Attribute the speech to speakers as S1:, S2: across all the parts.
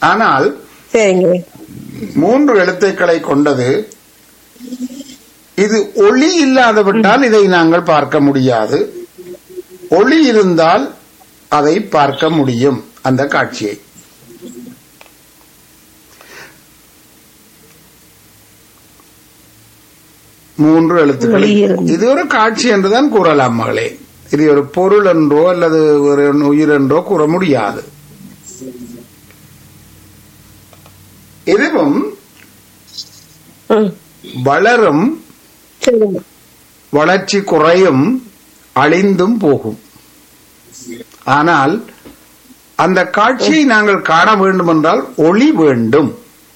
S1: ஆனால்
S2: சரிங்க
S1: மூன்று எழுத்துக்களை கொண்டது இது ஒளி இல்லாதவிட்டால் இதை நாங்கள் பார்க்க முடியாது ஒளி இருந்தால் அதை பார்க்க முடியும் அந்த காட்சியை மூன்று எழுத்துக்களை
S2: ஒளி இருந்து.
S1: இது ஒரு காட்சி என்றுதான் கூறலாம் மகளே இது ஒரு பொருள் என்றோ அல்லது ஒரு உயிர் என்றோ கூற முடியாது இதுவும்
S2: ம்
S1: வளரும்
S2: சரிங்க
S1: வளர்ச்சி குறையும் அழிந்தும் போகும் ஆனால் அந்த காட்சியை நாங்கள் காண வேண்டும் என்றால் ஒளி வேண்டும்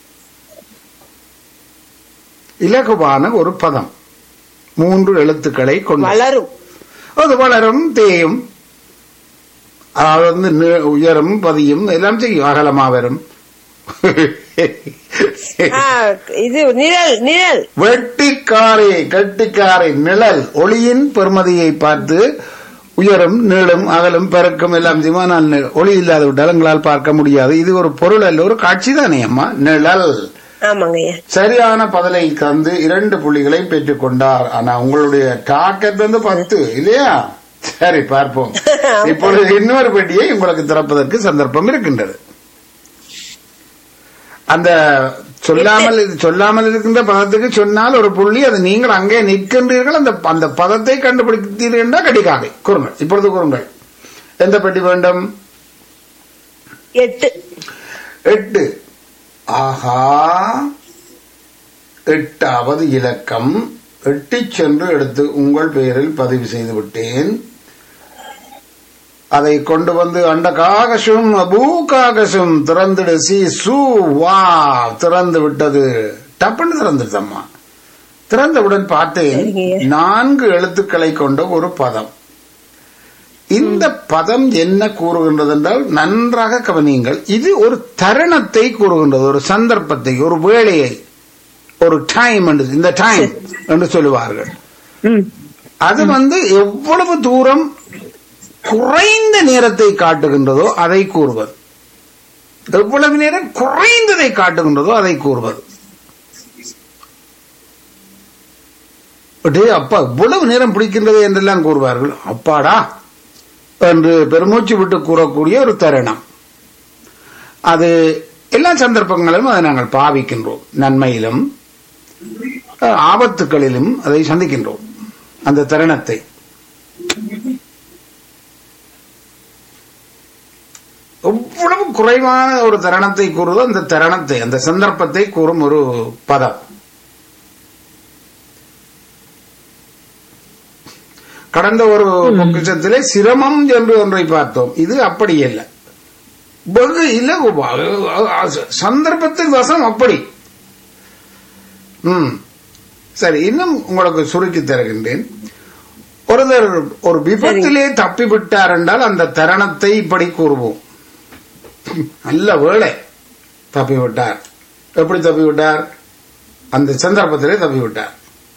S1: இலகுவான ஒரு பதம் மூன்று எழுத்துக்களை கொண்டு
S2: வளரும்
S1: அது வளரும் தேயும் அதாவது வந்து நீ- உயரும் பதியும் எல்லாம் செய்யும் அகலமா வரும்
S2: ஆ, இது நிழல் நிழல்
S1: வெட்டிக்காரே கட்டிக்காரை நிழல் ஒளியின் பெருமதியை பார்த்து உயரும் நீளும் அகலும் பெருக்கும் எல்லாம் செய்யும் ஆனால் நி- ஒளி இல்லாத விட்டால் எங்களால் பார்க்க முடியாது இது ஒரு பொருள் அல்ல ஒரு காட்சி தானே அம்மா நிழல்
S2: ஆமாங்க ஐயா
S1: சரியான பதிலை தந்து இரண்டு புள்ளிகளை பெற்றுக் கொண்டார் ஆனா உங்களுடைய டார்கெட் வந்து பத்து இல்லையா சரி பார்ப்போம் இப்பொழுது இன்னொரு பெட்டியை உங்களுக்கு திறப்பதற்கு சந்தர்ப்பம் இருக்கின்றது அந்த சொல்லாமல் சொல்லாமல் இருக்கின்ற பதத்துக்கு சொன்னால் ஒரு புள்ளி அது நீங்கள் அங்கே நிற்கின்றீர்கள் அந்த அந்த பதத்தை கண்டுபிடித்தீர்கள் என்றால் கடிக்காகை கூறுங்கள் இப்பொழுது கூறுங்கள் எந்த பெட்டி வேண்டும்
S2: எட்டு
S1: எட்டு ஆஹா எட்டாவது இலக்கம் எட்டிச் சென்று எடுத்து உங்கள் பெயரில் பதிவு செய்து விட்டேன் அதை கொண்டு வந்து அண்ட காகசும் அபூ காகசும் திறந்துடு சி சு வா திறந்து விட்டது டப்புன்னு திறந்துடுதம்மா திறந்தவுடன் பார்த்தேன்
S2: சரிங்க.
S1: நான்கு எழுத்துக்களை கொண்ட ஒரு பதம் இந்த பதம் என்ன கூறுகின்றது என்றால் நன்றாக கவனியுங்கள் இது ஒரு தருணத்தை கூறுகின்றது ஒரு சந்தர்ப்பத்தை ஒரு வேளையை ஒரு டைம் என்று இந்த டைம் என்று சொல்லுவார்கள்
S2: ம்
S1: அது வந்து எவ்வளவு தூரம் குறைந்த நேரத்தை காட்டுகின்றதோ அதை கூறுவது எவ்வளவு நேரம் குறைந்ததை காட்டுகின்றதோ அதை கூறுவது டேய் அப்பா இவ்வளவு நேரம் பிடிக்கின்றது என்றெல்லாம் கூறுவார்கள் அப்பாடா என்று பெருமூச்சு விட்டு கூறக்கூடிய ஒரு தருணம் அது எல்லா சந்தர்ப்பங்களிலும் அதை நாங்கள் பாவிக்கின்றோம் நன்மையிலும் அஹ், ஆபத்துகளிலும் அதை சந்திக்கின்றோம் அந்த தருணத்தை எவ்வளவு குறைவான ஒரு தருணத்தை கூறுவதோ அந்த தருணத்தை அந்த சந்தர்ப்பத்தை கூறும் ஒரு பதம் கடந்த ஒரு பொக்கிஷத்திலே சிரமம் என்று ஒன்றை பார்த்தோம் இது அப்படி இல்லை வெகு இலகுவா சந்தர்ப்பத்தின் வசம் அப்படி ம் சரி இன்னும் உங்களுக்கு சுருக்கி தருகின்றேன் ஒருத்தர் ஒரு விபத்திலே தப்பி விட்டார் என்றால் அந்த தருணத்தை இப்படி கூறுவோம் நல்ல வேளை தப்பி விட்டார் எப்படி தப்பி விட்டார் அந்த சந்தர்ப்பத்திலே தப்பி விட்டார்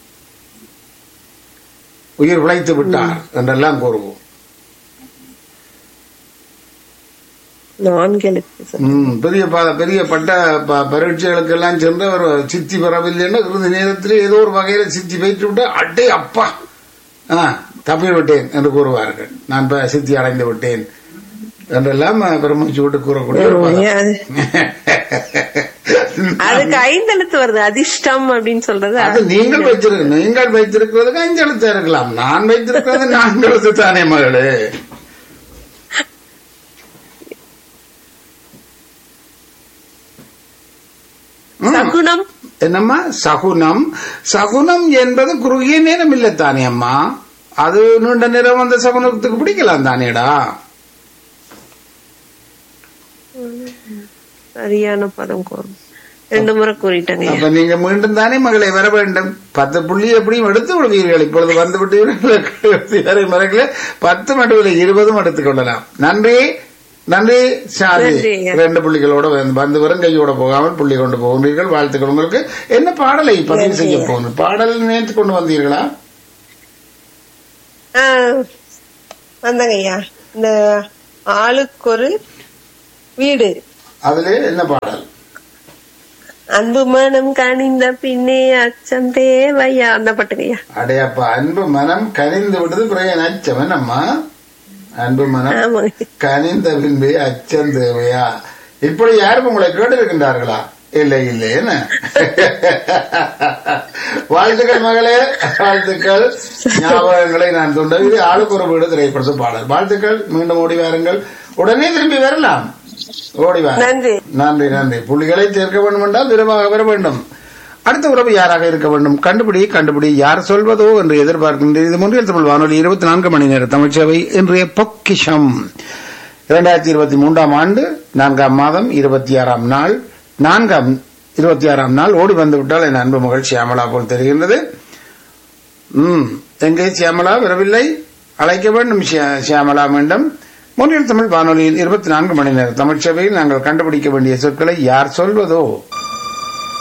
S1: உயிர் பிழைத்து விட்டார் என்றெல்லாம் கூறுவோம்
S2: நான்கு எழுத்து சார்
S1: ம், பெரிய ப- பெரிய பட்ட ப- பரீட்சைகளுக்கு எல்லாம் சென்று அவர் சித்தி பெறவில்லைன்னா இறுதி நேரத்தில் ஏதோ ஒரு வகையில சித்தி பெற்று விட்டு அட்டே அப்பா ஆ, தப்பி விட்டேன் என்று கூறுவார்கள் நான் இப்ப சித்தி அடைந்து விட்டேன் என்றெல்லாம் பெருமூச்சு விட்டு கூறக்கூடிய ஒரு பதம்.
S2: ஐயா, அது அதுக்கு ஐந்து எழுத்து வருது அதிர்ஷ்டம் அப்படின்னு சொல்றது
S1: அது நீங்கள் வைத்திருக்க நீங்கள் வைத்திருக்கிறதுக்கு அஞ்சு எழுத்து இருக்கலாம் நான் வைத்திருக்கிறது நான்கு எழுத்து தானே மகளே ம்.
S2: சகுனம்
S1: என்னம்மா சகுனம் சகுனம் என்பது குறுகிய நேரம் இல்லை தானே அம்மா அது நீண்ட நேரம் அந்த சகுனத்துக்கு பிடிக்கலாம் தானேடா
S2: சரியான பதம் கூறும் ரெண்டு முறை கூறிட்டேங்க ஐயா.
S1: அப்ப நீங்க மீண்டும் தானே மகளை வர வேண்டும் பத்து புள்ளி எப்படியும் எடுத்து விடுவீர்கள் இப்பொழுது வந்து விட்டீர்கள் மரங்களே பத்து மட்டும் இல்லை இருபதும் எடுத்துக் கொள்ளலாம் நன்றி நன்றி ஷாதி
S2: நன்றி ஐயா.
S1: ரெண்டு புள்ளிகளோட வந்து- வந்து வரும் கையோட போகாமல் புள்ளி கொண்டு போகின்றீர்கள் வாழ்த்துக்கள் உங்களுக்கு என்ன பாடலை பதிவு
S2: நன்றி
S1: செய்ய
S2: ஐயா.
S1: போகணும் பாடல் நேற்று கொண்டு வந்தீர்களா
S2: ஆ, வந்தாங்க ஐயா இந்த ஆளுக்கு ஒரு வீடு
S1: அதிலே என்ன பாடல்
S2: அன்பு மனம் கனிந்த பின்னே அச்சம் தேவையா அந்த பாட்டுங்கய்யா
S1: அடையப்பா அன்பு மனம் கனிந்து விட்டது பிறகு அச்சம் என்னம்மா அன்பு மனம்
S2: ஆமாங்க
S1: கனிந்த பின்பே அச்சம் தேவையா இப்படி யாரும் உங்களை கேட்டிருக்கின்றார்களா இல்லை இல்லை என்ன வாழ்த்துக்கள் மகளே வாழ்த்துக்கள் ஞாபகங்களை நான் தொண்ட இது ஆளுக்கு ஒரு வீடு திரைப்படத்து பாடல் வாழ்த்துக்கள் மீண்டும் ஓடி வாருங்கள் உடனே திரும்பி வரலாம் ஓடி வாருங்கள்
S2: நன்றி
S1: நன்றி நன்றி புள்ளிகளை சேர்க்க வேண்டும் என்றால் விரைவாக வர வேண்டும் அடுத்த உறவு யாராக இருக்க வேண்டும் கண்டுபிடி கண்டுபிடி யார் சொல்வதோ என்று எதிர்பார்க்கின்றேன் இது முன்றியல் தமிழ் வானொலி இருபத்தி நான்கு மணி நேர தமிழ்ச்சேவை இன்றைய பொக்கிஷம் இரண்டாயிரத்தி இருபத்தி மூன்றாம் ஆண்டு நான்காம் மாதம் இருபத்தி ஆறாம் நாள் நான்காம் இருபத்தி ஆறாம் நாள் ஓடி வந்து விட்டால் என் அன்பு மகள் சியாமலா போல் தெரிகின்றது ம் எங்கே சியாமலா வரவில்லை அழைக்க வேண்டும் சியா- சியாமலா மீண்டும் முன்னில் தமிழ் வானொலியில் இருபத்தி நான்கு மணி நேரம் தமிழ்ச்சபையில் நாங்கள் கண்டுபிடிக்க வேண்டிய சொற்களை யார் சொல்வதோ